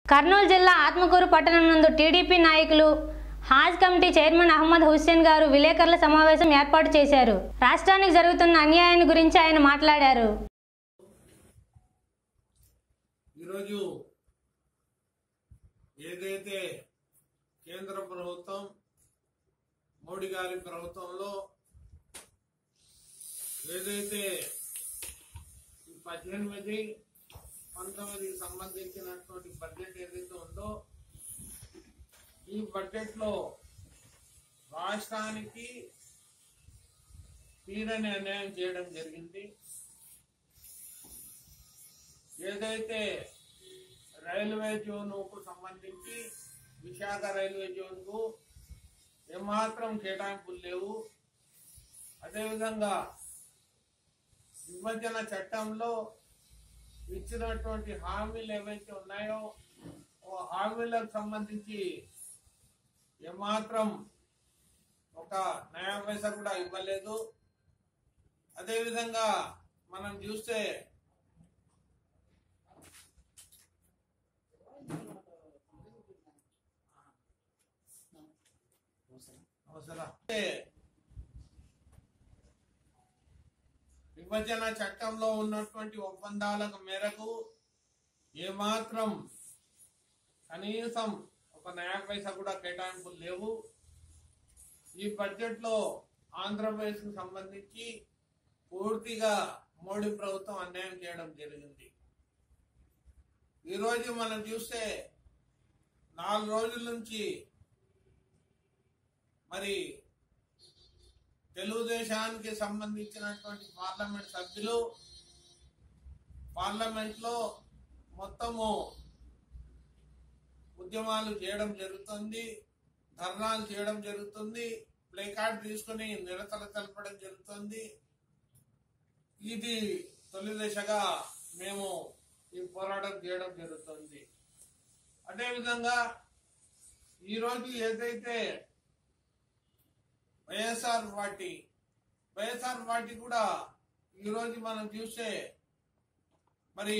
కర్నూలు జిల్లా ఆత్మకూరు పట్టణం నందు టీడీపీ నాయకులు హాజ్ కమిటీ చైర్మన్ అహ్మద్ హుస్సేన్ గారు విలేకరుల సమావేశం ఏర్పాటు చేశారు రాష్ట్రానికి జరుగుతున్న అన్యాయాన్ని గురించి ఆయన మాట్లాడారు ఈరోజు ఏదైతే కేంద్ర ప్రభుత్వం మోడీ గారి ప్రభుత్వంలో ఏదైతే ఈ పద్దెనిమిది పంతొమ్మిదికి సంబంధించినటువంటి బడ్జెట్ ఏదైతే ఉందో ఈ బడ్జెట్ లో రాష్ట్రానికి తీరని అన్యాయం చేయడం జరిగింది ఏదైతే రైల్వే జోన్కు సంబంధించి విశాఖ రైల్వే జోన్కు ఏమాత్రం కేటాయింపులు లేవు అదేవిధంగా విభజన చట్టంలో ఇచ్చినటువంటి హామీలు ఏవైతే ఉన్నాయో ఓ హామీలకు సంబంధించి ఏమాత్రం ఒక నయా పైసా కూడా ఇవ్వలేదు అదేవిధంగా మనం చూస్తే అవసరం అంటే విభజన చట్టంలో ఉన్నటువంటి ఒప్పందాలకు మేరకు ఏమాత్రం కనీసం ఒక నయా పైసా కూడా కేటాయింపులు లేవు ఈ బడ్జెట్ లో ఆంధ్రప్రదేశ్ కు సంబంధించి పూర్తిగా మోడీ ప్రభుత్వం అన్యాయం చేయడం జరిగింది ఈ రోజు మనం చూస్తే నాలుగు రోజుల నుంచి మరి తెలుగుదేశానికి సంబంధించినటువంటి పార్లమెంట్ సభ్యులు పార్లమెంట్ లో మొత్తము ఉద్యమాలు చేయడం జరుగుతుంది ధర్నాలు చేయడం జరుగుతుంది ప్లే కార్డ్ తీసుకుని నిరసన తెలపడం జరుగుతుంది ఇది తొలి దశగా మేము ఈ పోరాటం చేయడం జరుగుతుంది అదేవిధంగా ఈరోజు ఏదైతే వైఎస్ఆర్ పార్టీ వైఎస్ఆర్ పార్టీ కూడా ఈరోజు మనం చూస్తే మరి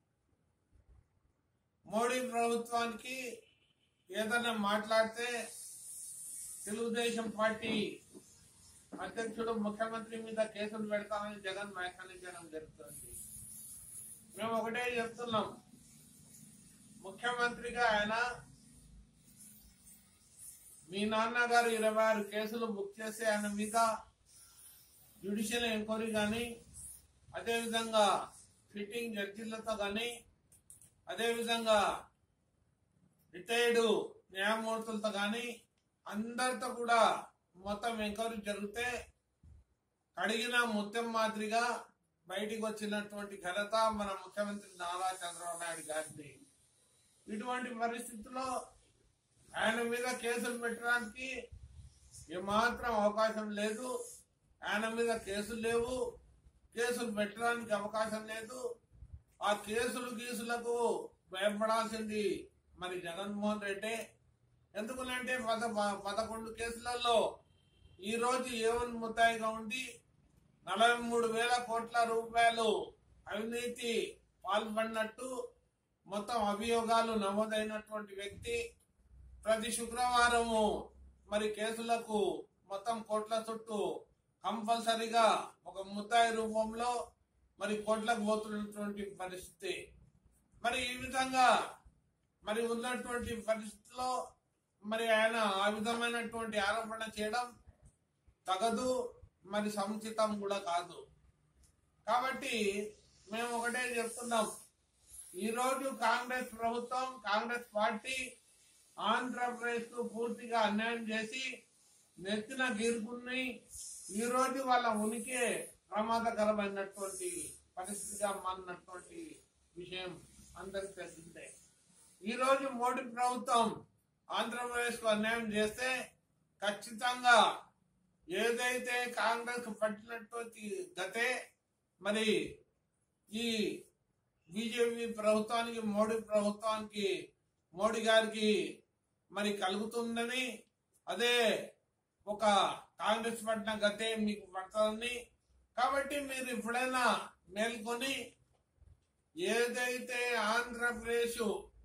మోడీ ప్రభుత్వానికి ఏదైనా మాట్లాడితే తెలుగుదేశం పార్టీ అధ్యక్షుడు ముఖ్యమంత్రి మీద కేసులు పెడతామని జగన్ వ్యాఖ్యానించడం జరుగుతుంది మేము ఒకటే చెప్తున్నాం ముఖ్యమంత్రిగా ఆయన మీ నాన్నగారు ఇరవై ఆరు కేసులు బుక్ చేసి ఆయన మీద జ్యుడిషియల్ ఎంక్వైరీ కానీ అదేవిధంగా ఫిట్టింగ్ జడ్జిలతో కానీ అదేవిధంగా రిటైర్డ్ న్యాయమూర్తులతో కానీ అందరితో కూడా మొత్తం ఎంక్వైరీ జరిగితే కడిగిన ముత్యం మాదిరిగా బయటికి వచ్చినటువంటి ఘనత మన ముఖ్యమంత్రి నారా చంద్రబాబు నాయుడు గారిది ఇటువంటి పరిస్థితుల్లో ఆయన మీద కేసులు పెట్టడానికి ఏమాత్రం అవకాశం లేదు ఆయన మీద కేసులు లేవు కేసులు పెట్టడానికి అవకాశం లేదు ఆ కేసులు గీసులకు భయపడాల్సింది మరి జగన్మోహన్ రెడ్డి ఎందుకంటే పద పదకొండు కేసులలో ఈ రోజు ఏవన్ ముద్దాయిగా ఉండి నలభై మూడు వేల కోట్ల రూపాయలు అవినీతి పాల్పడినట్టు మొత్తం అభియోగాలు నమోదైనటువంటి వ్యక్తి ప్రతి శుక్రవారము మరి కేసులకు మొత్తం కోట్ల చుట్టూ కంపల్సరిగా ఒక ముద్దాయి రూపంలో మరి కోట్లకు పోతున్నటువంటి పరిస్థితి మరి ఈ విధంగా మరి ఉన్నటువంటి పరిస్థితిలో మరి ఆయన ఆ విధమైనటువంటి ఆరోపణ చేయడం తగదు మరి సముచితం కూడా కాదు కాబట్టి మేము ఒకటే చెప్తున్నాం ఈరోజు కాంగ్రెస్ ప్రభుత్వం కాంగ్రెస్ పార్టీ ఆంధ్రప్రదేశ్ కు పూర్తిగా అన్యాయం చేసి నెత్తిన గీరుకుని ఈ రోజు వాళ్ళ ఉనికి ప్రమాదకరమైనటువంటి పరిస్థితిగా మారినటువంటి విషయం అందరికి తెలిసిందే ఈ రోజు మోడీ ప్రభుత్వం ఆంధ్రప్రదేశ్ కు అన్యాయం చేస్తే ఖచ్చితంగా ఏదైతే కాంగ్రెస్ పట్టినటువంటి గతే మరి ఈ బీజేపీ ప్రభుత్వానికి మోడీ ప్రభుత్వానికి మోడీ గారికి మరి కలుగుతుందని అదే ఒక కాంగ్రెస్ పట్టిన గతే మీకు పడుతుందని కాబట్టి మీరు ఎప్పుడైనా మేల్కొని ఏదైతే ఆంధ్రప్రదేశ్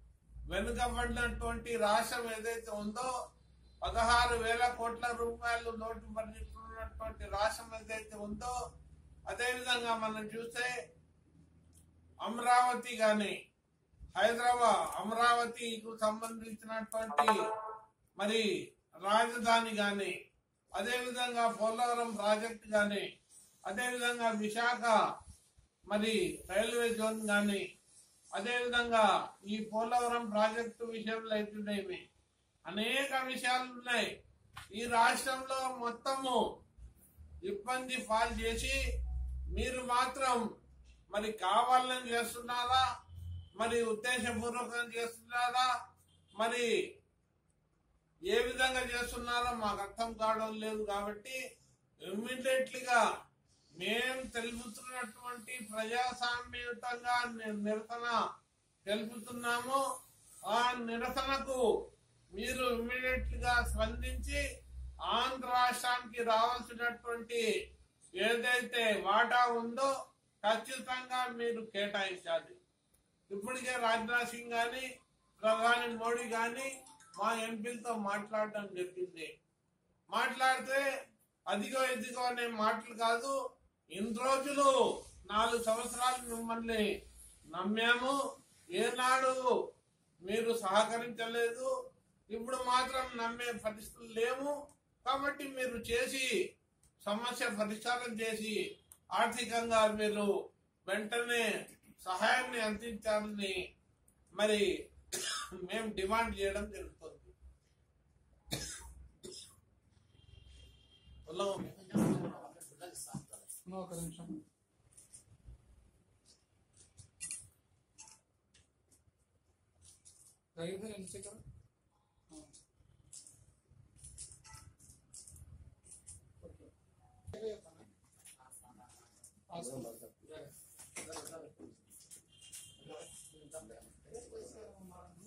వెనుకబడినటువంటి రాష్ట్రం ఏదైతే ఉందో పదహారు వేల కోట్ల రూపాయలు నోటు పరిస్థితున్నటువంటి రాష్ట్రం ఏదైతే ఉందో అదేవిధంగా మనం చూస్తే అమరావతి గాని హైదరాబాద్ అమరావతికి సంబంధించినటువంటి మరి రాజధాని గాని అదేవిధంగా పోలవరం ప్రాజెక్ట్ గాని అదేవిధంగా విశాఖ మరి రైల్వే జోన్ గాని అదేవిధంగా ఈ పోలవరం ప్రాజెక్టు విషయంలో అయితేనేమి అనేక విషయాలు ఉన్నాయి ఈ రాష్ట్రంలో మొత్తము ఇబ్బంది పాలు చేసి మీరు మాత్రం మరి కావాలని చేస్తున్నారా మరి ఉద్దేశపూర్వకంగా చేస్తున్నారా మరి ఏ విధంగా చేస్తున్నారో మాకు అర్థం కావడం లేదు కాబట్టి ఇమ్మీడియట్లీగా మేము తెలుపుతున్నటువంటి ప్రజాస్వామ్యయుతంగా ని- నిరసన తెలుపుతున్నాము ఆ నిరసనకు మీరు ఇమ్మీడియట్ గా స్పందించి ఆంధ్ర రాష్ట్రానికి రావాల్సినటువంటి ఏదైతే వాటా ఉందో ఖచ్చితంగా మీరు కేటాయించాలి ఇప్పటికే రాజ్నాథ్ సింగ్ గాని ప్రధాని మోడీ గాని మా ఎంపీలతో మాట్లాడడం జరిగింది మాట్లాడితే అదిగో ఇదిగో అనే మాటలు కాదు ఇన్ని రోజులు నాలుగు సంవత్సరాలు మిమ్మల్ని నమ్మాము ఏనాడు మీరు సహకరించలేదు ఇప్పుడు మాత్రం నమ్మే పరిస్థితులు లేవు కాబట్టి మీరు చేసి సమస్య పరిష్కారం చేసి ఆర్థికంగా మీరు వెంటనే సహాయాన్ని అందించాలని మరి మేము డిమాండ్ చేయడం జరుగుతుంది ఉల్లంఘన. ఒక నిమిషం రైతు ఎంత సెకండ్ ఓకే